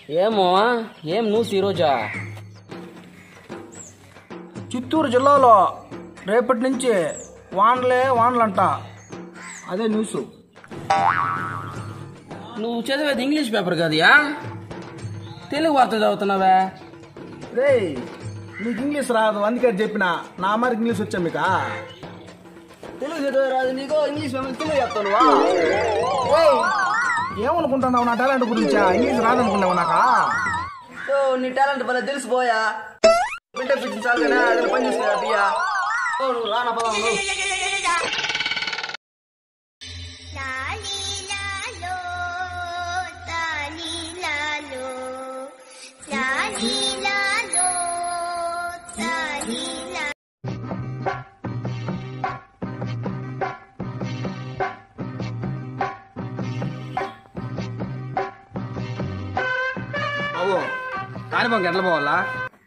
ఏమో ఏం న్యూస్ ఈరోజా చిత్తూరు జిల్లాలో రేపటి నుంచి వానలే వానలంట అదే న్యూస్ నువ్వు చదివేది ఇంగ్లీష్ పేపర్ కదయా తెలుగు వార్త చదువుతున్నావే రే నీకు ఇంగ్లీష్ రాదు అందుకే చెప్పిన నా మరి ఇంగ్లీష్ వచ్చా మీకా తెలుగు చదివే రాదు నీకు ఇంగ్లీష్ పేపర్ తెలుగు చెప్తాను ఏయ్, ఏమనుకుంటున్నావు నా టాలెంట్ గురించా ఇంగ్లీష్ రాదనుకున్నావు నాకా నీ టాలెంట్ భలే తెలిసిపోయా బిడ్డ పిచ్చి చాలు కదా అదే పని చేసుకురా పియ్యా ఓ నువ్వు రానా పదం నువ్వు లాలి లాలో తాలి లాలో లాలి లాలో తాలి లా బాబు కాణిపాంకి ఎట్లా పోవాలా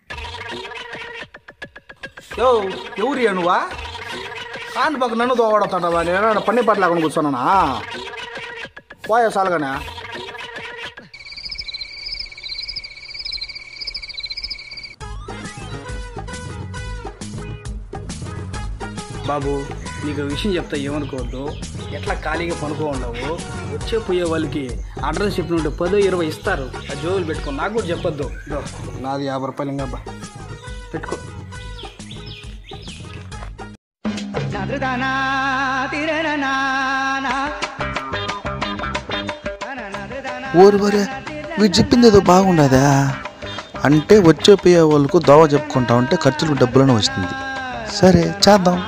యో ఎవరు నువ్వా కాణిపాకు నన్ను తోగడతాడవా నేను పన్ని పట్ల అక్కడ కూర్చున్నానా పోయా సాలుగానే బాబు నీకు విషయం చెప్తా ఏమనుకోవద్దు ఎట్లా ఖాళీగా పనుకో ఉండవు వచ్చే పోయే వాళ్ళకి అడ్రస్ చెప్పినట్టు పదో ఇరవై ఇస్తారు ఆ జోబులు పెట్టుకో నాకు కూడా చెప్పొద్దు ఇదో, నాది యాభై రూపాయలు ఇంకా బా. పెట్టుకో ఓరు వరే వీడు చెప్పింది ఏదో బాగుండదా అంటే వచ్చే పోయే వాళ్ళకు దోవ చెప్పుకుంటా ఉంటే ఖర్చులకు డబ్బులను వస్తుంది సరే చేద్దాం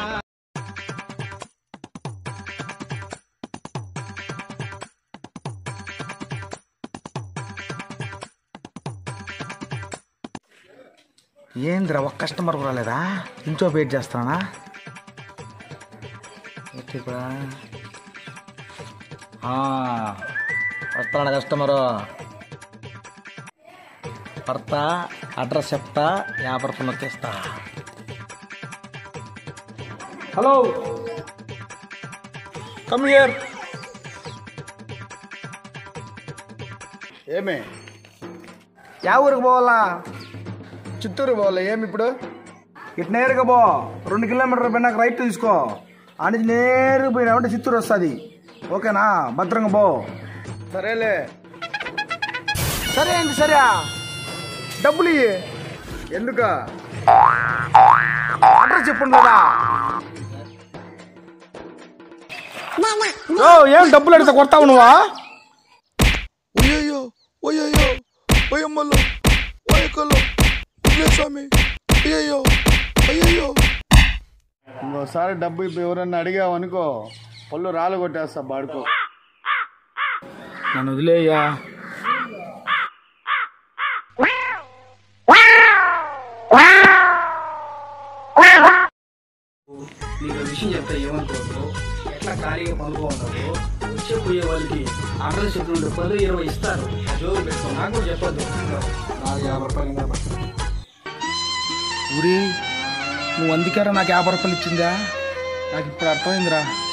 ఏంద్రా ఒక కస్టమర్ కూడా రాలేదా ఇంచో వెయిట్ చేస్తానా ఎట్టిప్పుడా? ఆ, వస్తాడు కస్టమరు భర్త అడ్రస్ చెప్తా యాభై రూపాయలు వచ్చేస్తా హలో కమ్ హియర్ ఏమే యా ఊరికి పోవాలా చిత్తూరు పోవాలి ఏమి ఇప్పుడు ఇటు నేరుగా పో రెండు కిలోమీటర్ల పోయినాక రైట్ తీసుకో అని నేరుగా పోయినామంటే చిత్తూరు వస్తుంది ఓకేనా భద్రంగా పో సరేలే సరే అండి సరే డబ్బులు ఇయ్యి ఎందుక అడ్రస్ చెప్పండి కదా ఓ ఏం డబ్బులు అడిగితే కొడతావు నువ్వా ఒయ్యో ఒయ్యో ఒయ్యమ్మలో ఒయ్యకలో స్వామి అయ్యో అయ్యో ఇంకోసారి డబ్బు ఇప్పుడు ఎవరన్నా అడిగావు అనుకో పళ్ళు రాళ్ళు కొట్టేస్తా బాడుకో నన్ను వదిలేయ్యా నీకు విషయం చెప్తా ఏమనుకోవద్దు ఎట్లా ఖాళీగా పనుకో ఉండవు వచ్చే పోయే వాళ్ళకి అడ్రస్ చెప్పినట్టు పది ఇరవై ఇస్తారు జోరు పెట్టుకో నాకు కూడా చెప్పొద్దు నాకు యాభై రూపాయలు ఇంకా పట్టు. ఊరి నువ్వు అందుకేరా నాకు యాభై రూపాయలు ఇచ్చిందా నాకు ఇప్పుడు అర్థమైందిరా